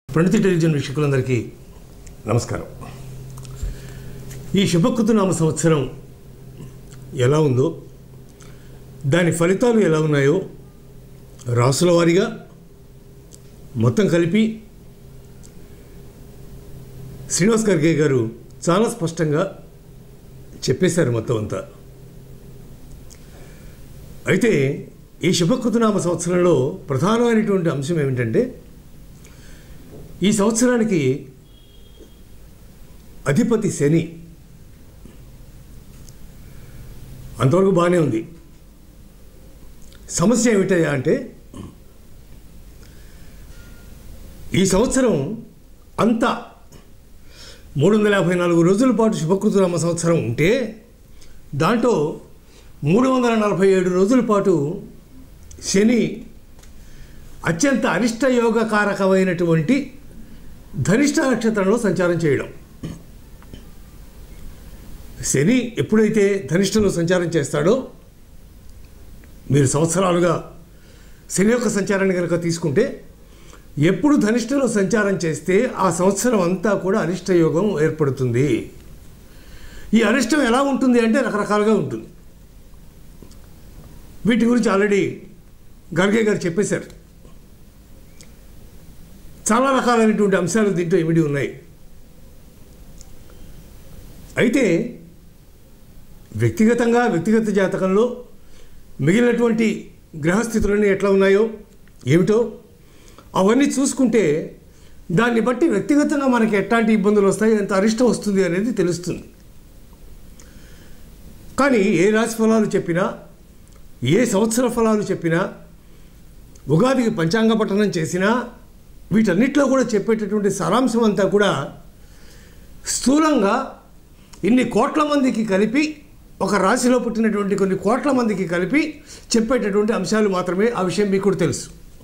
ప్రణితి television వీక్షకులందరికీ నమస్కారం ఈ శుభకృతనామ సంవత్సరం ఎలా ఉందో దాని ఫలితాలు ఎలా ఉన్నాయో రాసుల వారీగా మొత్తం కలిపి శ్రీనివాస్ ఖర్గే గారు చాలా స్పష్టంగా చెప్పేశారు మొత్తం అంతా అయితే ఈ శుభకృతనామ సంవత్సరంలో ప్రధానమైనటువంటి అంశం ఏమిటంటే ఈ సంవత్సరానికి అధిపతి శని అంతవరకు బాగానే ఉంది సమస్య ఏమిటయ్యా అంటే ఈ సంవత్సరం అంతా మూడు వందల యాభై నాలుగు రోజుల పాటు శుభకృతనామ సంవత్సరం ఉంటే దాంట్లో మూడు వందల నలభై ఏడు రోజుల పాటు శని అత్యంత అనిష్ట యోగకారకమైనటువంటి ధనిష్ట నక్షత్రంలో సంచారం చేయడం శని ఎప్పుడైతే ధనిష్టలో సంచారం చేస్తాడో మీరు సంవత్సరాలుగా శని యొక్క సంచారాన్ని కనుక తీసుకుంటే ఎప్పుడు ధనిష్టలో సంచారం చేస్తే ఆ సంవత్సరం అంతా కూడా అనిష్ట యోగం ఏర్పడుతుంది ఈ అనిష్టం ఎలా ఉంటుంది అంటే రకరకాలుగా ఉంటుంది వీటి గురించి ఆల్రెడీ గర్గే గారు చెప్పేశారు చాలా రకాలైనటువంటి అంశాలు దీంట్లో ఇమిడి ఉన్నాయి అయితే వ్యక్తిగతంగా వ్యక్తిగత జాతకంలో మిగిలినటువంటి గ్రహస్థితులన్నీ ఎట్లా ఉన్నాయో ఏమిటో అవన్నీ చూసుకుంటే దాన్ని బట్టి వ్యక్తిగతంగా మనకి ఎట్లాంటి ఇబ్బందులు వస్తాయి ఎంత అరిష్టం వస్తుంది అనేది తెలుస్తుంది కానీ ఏ రాశి ఫలాలు చెప్పినా ఏ సంవత్సర ఫలాలు చెప్పినా ఉగాదికి పంచాంగ పఠనం చేసినా వీటన్నిటిలో కూడా చెప్పేటటువంటి సారాంశం అంతా కూడా స్థూలంగా ఇన్ని కోట్ల మందికి కలిపి ఒక రాశిలో పుట్టినటువంటి కొన్ని కోట్ల మందికి కలిపి చెప్పేటటువంటి అంశాలు మాత్రమే ఆ విషయం మీకు కూడా తెలుసు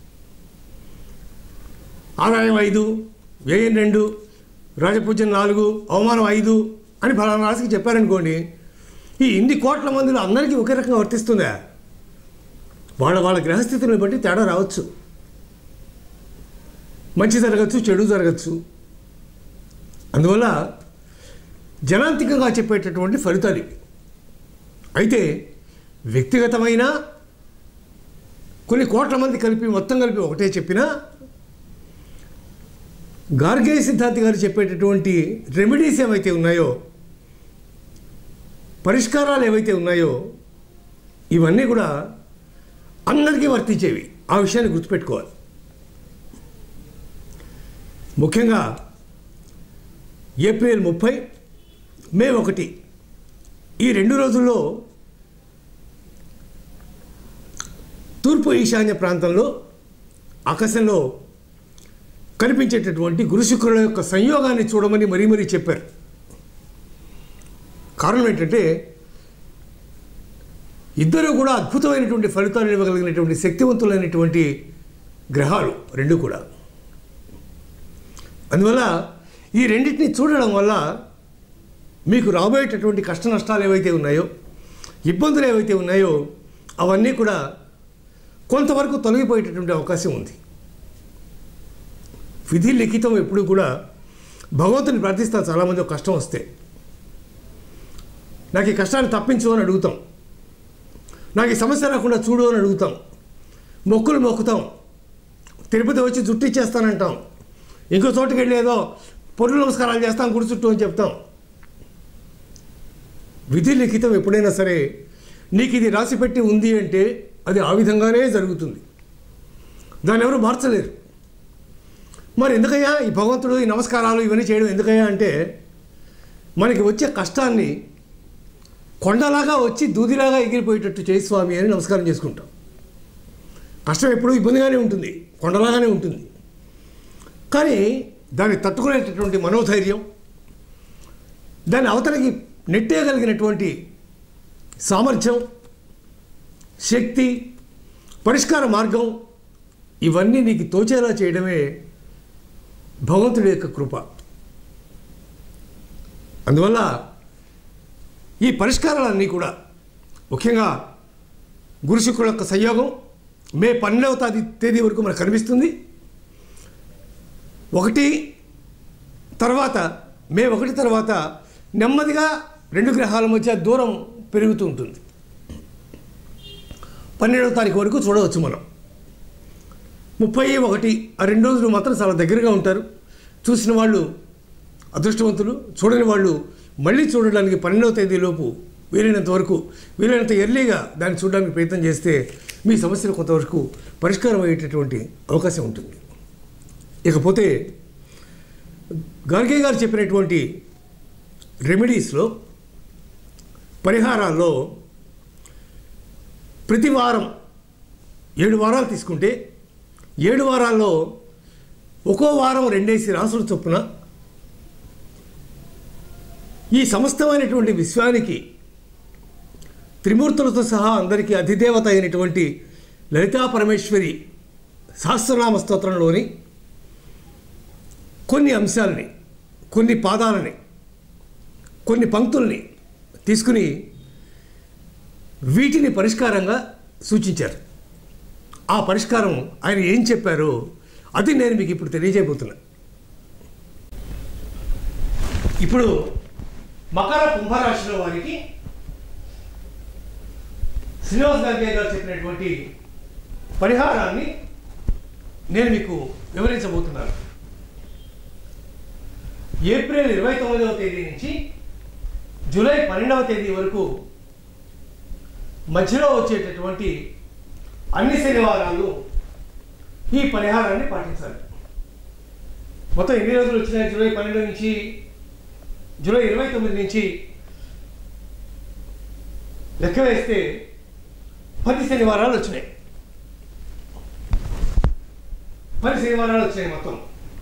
ఆదాయం ఐదు వ్యయం రెండు రాజపూజ్యం నాలుగు అవమానం ఐదు అని ఫలానా రాశికి చెప్పారనుకోండి ఈ ఇన్ని కోట్ల మందిలో అందరికీ ఒకే రకంగా వర్తిస్తుందా వాళ్ళ వాళ్ళ గ్రహస్థితులను బట్టి తేడా రావచ్చు మంచి జరగచ్చు చెడు జరగచ్చు అందువల్ల జనాంతికంగా చెప్పేటటువంటి ఫలితాలు ఇవి అయితే వ్యక్తిగతమైన కొన్ని కోట్ల మంది కలిపి మొత్తం కలిపి ఒకటే చెప్పినా గార్గే సిద్ధాంతి గారు చెప్పేటటువంటి రెమెడీస్ ఏవైతే ఉన్నాయో పరిష్కారాలు ఏవైతే ఉన్నాయో ఇవన్నీ కూడా అందరికీ వర్తించేవి ఆ విషయాన్ని గుర్తుపెట్టుకోవాలి ముఖ్యంగా ఏప్రిల్ ముప్పై మే ఒకటి ఈ రెండు రోజుల్లో తూర్పు ఈశాన్య ప్రాంతంలో ఆకాశంలో కనిపించేటటువంటి గురు శుక్రుల యొక్క సంయోగాన్ని చూడమని మరీ మరీ చెప్పారు కారణం ఏంటంటే ఇద్దరు కూడా అద్భుతమైనటువంటి ఫలితాలు ఇవ్వగలిగినటువంటి శక్తివంతులైనటువంటి గ్రహాలు రెండు కూడా అందువల్ల ఈ రెండింటిని చూడడం వల్ల మీకు రాబోయేటటువంటి కష్ట నష్టాలు ఏవైతే ఉన్నాయో ఇబ్బందులు ఏవైతే ఉన్నాయో అవన్నీ కూడా కొంతవరకు తొలగిపోయేటటువంటి అవకాశం ఉంది విధి లిఖితం ఎప్పుడు కూడా భగవంతుని ప్రార్థిస్తారు చాలామంది ఒక కష్టం వస్తే నాకు ఈ కష్టాన్ని తప్పించు అని అడుగుతాం నాకు ఈ సమస్య రాకుండా చూడు అని అడుగుతాం మొక్కులు మొక్కుతాం తిరుపతి వచ్చి జుట్టు ఇచ్చేస్తానంటాం ఇంకో చోటుకి వెళ్ళి ఏదో పొరులు నమస్కారాలు చేస్తాం గుడి చుట్టూ అని చెప్తాం విధి లిఖితం ఎప్పుడైనా సరే నీకు ఇది రాసి పెట్టి ఉంది అంటే అది ఆ విధంగానే జరుగుతుంది దాన్ని ఎవరు మార్చలేరు మరి ఎందుకయ్యా ఈ భగవంతుడు ఈ నమస్కారాలు ఇవన్నీ చేయడం ఎందుకయ్యా అంటే మనకి వచ్చే కష్టాన్ని కొండలాగా వచ్చి దూదిలాగా ఎగిరిపోయేటట్టు చేయి స్వామి అని నమస్కారం చేసుకుంటాం కష్టం ఎప్పుడూ ఇబ్బందిగానే ఉంటుంది కొండలాగానే ఉంటుంది కానీ దాన్ని తట్టుకునేటటువంటి మనోధైర్యం దాన్ని అవతలకి నెట్టేయగలిగినటువంటి సామర్థ్యం శక్తి పరిష్కార మార్గం ఇవన్నీ నీకు తోచేలా చేయడమే భగవంతుడి యొక్క కృప అందువల్ల ఈ పరిష్కారాలన్నీ కూడా ముఖ్యంగా గురు శుక్రుల యొక్క సంయోగం మే పన్నెండవ తేదీ తేదీ వరకు మనకు కనిపిస్తుంది ఒకటి తర్వాత మే ఒకటి తర్వాత నెమ్మదిగా రెండు గ్రహాల మధ్య దూరం పెరుగుతూ ఉంటుంది పన్నెండవ తారీఖు వరకు చూడవచ్చు మనం ముప్పై ఒకటి ఆ రెండు రోజులు మాత్రం చాలా దగ్గరగా ఉంటారు చూసిన వాళ్ళు అదృష్టవంతులు చూడని వాళ్ళు మళ్ళీ చూడడానికి పన్నెండవ తేదీలోపు వీలైనంత వరకు వీలైనంత ఎర్లీగా దాన్ని చూడడానికి ప్రయత్నం చేస్తే మీ సమస్యలు కొంతవరకు పరిష్కారం అయ్యేటటువంటి అవకాశం ఉంటుంది ఇకపోతే గార్గే గారు చెప్పినటువంటి రెమెడీస్లో పరిహారాల్లో ప్రతి వారం ఏడు వారాలు తీసుకుంటే ఏడు వారాల్లో ఒక్కో వారం రెండేసి రాసుల చొప్పున ఈ సమస్తమైనటువంటి విశ్వానికి త్రిమూర్తులతో సహా అందరికీ అధిదేవత అయినటువంటి లలితా పరమేశ్వరి సహస్రనామ స్తోత్రంలోని కొన్ని అంశాలని కొన్ని పాదాలని కొన్ని పంక్తుల్ని తీసుకుని వీటిని పరిష్కారంగా సూచించారు ఆ పరిష్కారం ఆయన ఏం చెప్పారో అది నేను మీకు ఇప్పుడు తెలియజేయబోతున్నా ఇప్పుడు మకర కుంభరాశిలో వారికి శ్రీనివాస్ గాంధీ గారు చెప్పినటువంటి పరిహారాన్ని నేను మీకు వివరించబోతున్నాను ఏప్రిల్ ఇరవై తొమ్మిదవ తేదీ నుంచి జూలై పన్నెండవ తేదీ వరకు మధ్యలో వచ్చేటటువంటి అన్ని శనివారాలు ఈ పరిహారాన్ని పాటించాలి మొత్తం ఎన్ని రోజులు వచ్చినాయి జూలై పన్నెండు నుంచి జూలై ఇరవై తొమ్మిది నుంచి లెక్క వేస్తే పది శనివారాలు వచ్చినాయి పది శనివారాలు వచ్చినాయి మొత్తం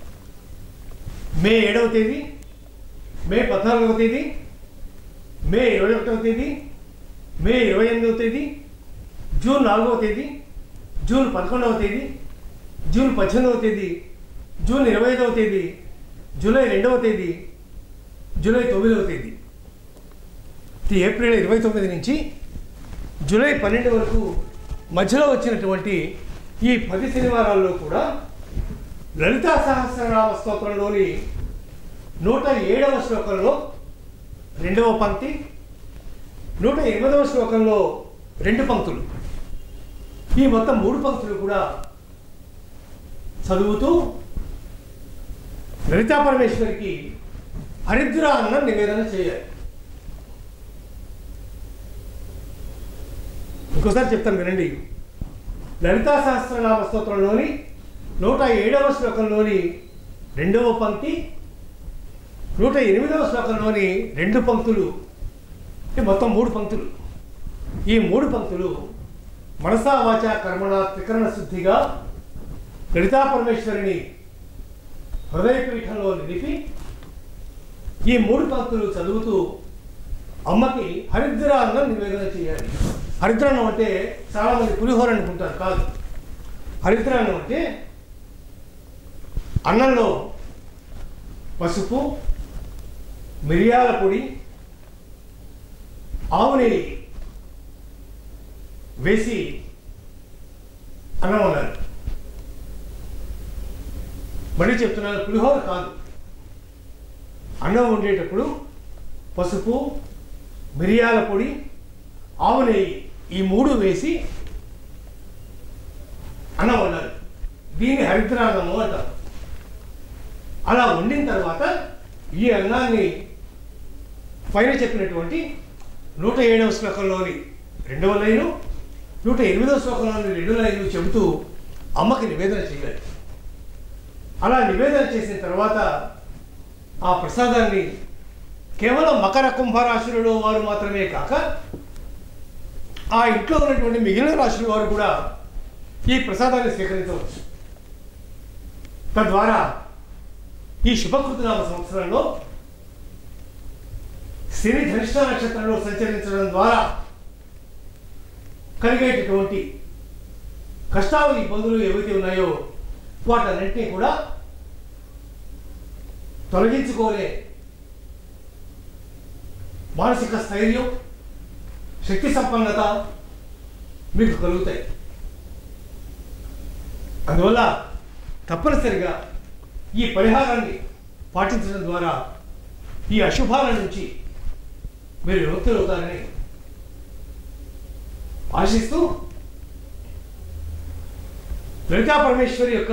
మే ఏడవ తేదీ మే పద్నాలుగవ తేదీ మే ఇరవై ఒకటవ తేదీ మే ఇరవై ఎనిమిదవ తేదీ జూన్ నాలుగవ తేదీ జూన్ పదకొండవ తేదీ జూన్ పద్దెనిమిదవ తేదీ జూన్ ఇరవై ఐదవ తేదీ జూలై రెండవ తేదీ జూలై తొమ్మిదవ తేదీ ఈ ఏప్రిల్ ఇరవై తొమ్మిది నుంచి జూలై పన్నెండు వరకు మధ్యలో వచ్చినటువంటి ఈ పది శనివారాల్లో కూడా లలితా సహస్రనామ స్తోత్రంలోని నూట ఏడవ శ్లోకంలో రెండవ పంక్తి నూట ఎనిమిదవ శ్లోకంలో రెండు పంక్తులు ఈ మొత్తం మూడు పంక్తులు కూడా చదువుతూ లలితా పరమేశ్వరికి హరిద్ర అన్నం నివేదన చేయాలి ఇంకోసారి చెప్తాను వినండి లలితా సహస్రనామ స్తోత్రంలోని నూట ఏడవ శ్లోకంలోని రెండవ పంక్తి నూట ఎనిమిదవ శ్లోకంలోని రెండు పంక్తులు అంటే మొత్తం మూడు పంక్తులు ఈ మూడు పంక్తులు మనసా వాచ కర్మణ త్రికరణ శుద్ధిగా లలితా పరమేశ్వరిని హృదయపీఠంలో నిలిపి ఈ మూడు పంక్తులు చదువుతూ అమ్మకి హరిద్ర అన్నం నివేదన చేయాలి హరిద్ర అన్నం అంటే చాలామంది పులిహోర అనుకుంటారు కాదు హరిద్ర అన్నం అంటే అన్నంలో పసుపు మిరియాల పొడి ఆవు నెయ్యి వేసి అన్నం వండాలి మళ్ళీ చెప్తున్నాను పులిహోర కాదు అన్నం వండేటప్పుడు పసుపు మిరియాల పొడి ఆవు నెయ్యి ఈ మూడు వేసి అన్నం వండాలి దీన్ని హరిద్రాన్నము అంటారు అలా వండిన తర్వాత ఈ అన్నాన్ని పైన చెప్పినటువంటి నూట ఏడవ శ్లోకంలోని రెండవ లైను నూట ఎనిమిదవ శ్లోకంలోని రెండు లైన్లు చెబుతూ అమ్మకి నివేదన చేయాలి అలా నివేదన చేసిన తర్వాత ఆ ప్రసాదాన్ని కేవలం మకర కుంభరాశులలో వారు మాత్రమే కాక ఆ ఇంట్లో ఉన్నటువంటి మిగిలిన రాశుల వారు కూడా ఈ ప్రసాదాన్ని స్వీకరించవచ్చు తద్వారా ఈ శుభకృతనామ సంవత్సరంలో శని ధనిష్ట నక్షత్రంలో సంచరించడం ద్వారా కలిగేటటువంటి కష్టాలు ఇబ్బందులు ఏవైతే ఉన్నాయో వాటన్నింటినీ కూడా తొలగించుకోలే మానసిక స్థైర్యం శక్తి సంపన్నత మీకు కలుగుతాయి అందువల్ల తప్పనిసరిగా ఈ పరిహారాన్ని పాటించడం ద్వారా ఈ అశుభాల నుంచి మీరు విముక్తులవుతారని ఆశిస్తూ లలితా పరమేశ్వరి యొక్క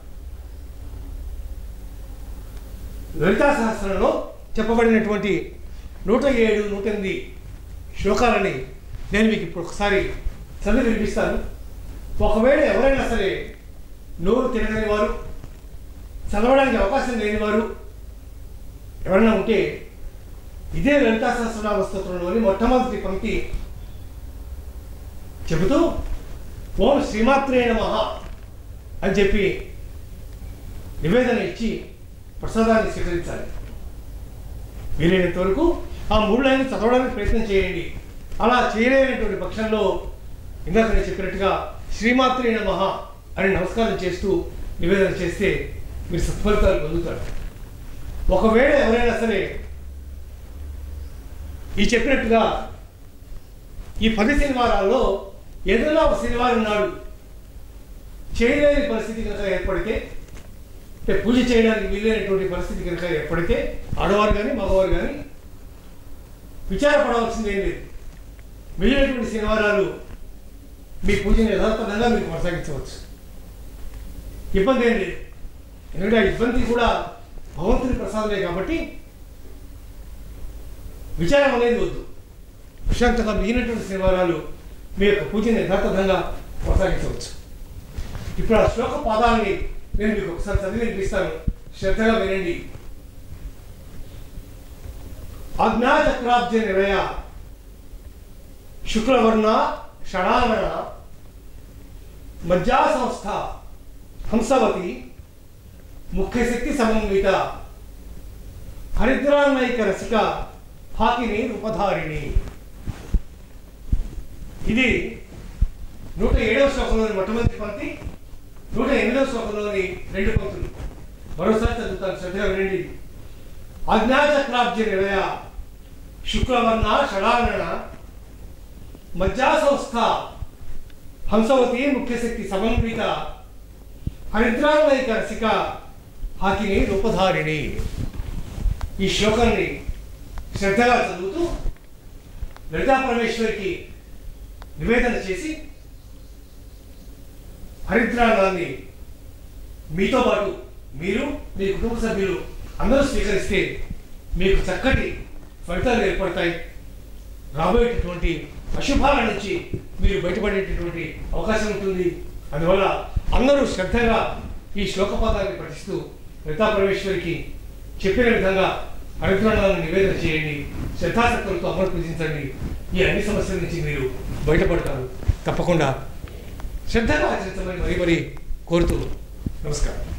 లలితా సహస్రంలో చెప్పబడినటువంటి నూట ఏడు నూట ఎనిమిది శ్లోకాలని నేను మీకు ఇప్పుడు ఒకసారి చదివి వినిపిస్తాను ఒకవేళ ఎవరైనా సరే నోరు తినగని వారు చదవడానికి అవకాశం లేని వారు ఎవరైనా ఉంటే ఇదే లలితా సహస్రనామ స్తోత్రంలోని మొట్టమొదటి పంక్తి చెబుతూ ఓం శ్రీమాత్రే నమః అని చెప్పి నివేదన ఇచ్చి ప్రసాదాన్ని స్వీకరించాలి వీలైనంత వరకు ఆ మూడు లైన్లు చదవడానికి ప్రయత్నం చేయండి అలా చేయలేనటువంటి పక్షంలో ఇందాక నేను చెప్పినట్టుగా శ్రీమాత్రే నమః అని నమస్కారం చేస్తూ నివేదన చేస్తే మీరు సత్ఫలితాలు పొందుతారు ఒకవేళ ఎవరైనా సరే ఈ చెప్పినట్టుగా ఈ పది శనివారాల్లో ఏదైనా ఒక శనివారం నాడు చేయలేని పరిస్థితి కనుక ఏర్పడితే అంటే పూజ చేయడానికి వీలైనటువంటి పరిస్థితి కనుక ఏర్పడితే ఆడవారు కానీ మగవారు కానీ విచారపడవలసింది ఏం లేదు మిగిలినటువంటి శనివారాలు మీ పూజను యథార్థంగా మీరు కొనసాగించవచ్చు ఇబ్బంది ఏం లేదు ఎందుకంటే ఆ ఇబ్బంది కూడా భగవంతుని ప్రసాదమే కాబట్టి విచారం అనేది వద్దు ప్రశాంతంగా మిగిలినటువంటి శనివారాలు మీ యొక్క పూజని యథార్థంగా కొనసాగించవచ్చు ఇప్పుడు ఆ శ్లోక పాదాలని నేను మీకు ఒకసారి చదివి వినిపిస్తాను శ్రద్ధగా వినండి ఆజ్ఞాచక్రాబ్జ నిలయ శుక్లవర్ణ షడానన మజ్జా సంస్థ హంసవతి ముఖ్యశక్తి సమన్విత హరిద్రాన్నైక రసిక హాకిని రూపధారిణి ఇది నూట ఏడవ శ్లోకంలోని మొట్టమొదటి పంక్తి నూట ఎనిమిదవ శ్లోకంలోని రెండు పంక్తులు మరోసారి చదువుతాను శ్రద్ధగా వినండి ఆజ్ఞాచక్రాబ్జ నిలయ శుక్లవర్ణ షడానన మజ్జా సంస్థ హంసవతి ముఖ్యశక్తి సమన్విత హరిద్రాన్నైక రసిక హాకిని రూపధారిణి ఈ శ్లోకాన్ని శ్రద్ధగా చదువుతూ లలితా పరమేశ్వరికి నివేదన చేసి హరిద్రాన్ని మీతో పాటు మీరు మీ కుటుంబ సభ్యులు అందరూ స్వీకరిస్తే మీకు చక్కటి ఫలితాలు ఏర్పడతాయి రాబోయేటటువంటి అశుభాల నుంచి మీరు బయటపడేటటువంటి అవకాశం ఉంటుంది అందువల్ల అందరూ శ్రద్ధగా ఈ శ్లోకపాదాన్ని పఠిస్తూ లలితా పరమేశ్వరికి చెప్పిన విధంగా హరిద్రాలను నివేదన చేయండి శ్రద్ధాశక్తులతో అమలు పూజించండి ఈ అన్ని సమస్యల నుంచి మీరు బయటపడతారు తప్పకుండా శ్రద్ధగా ఆచరించమని మరీ మరీ కోరుతూ నమస్కారం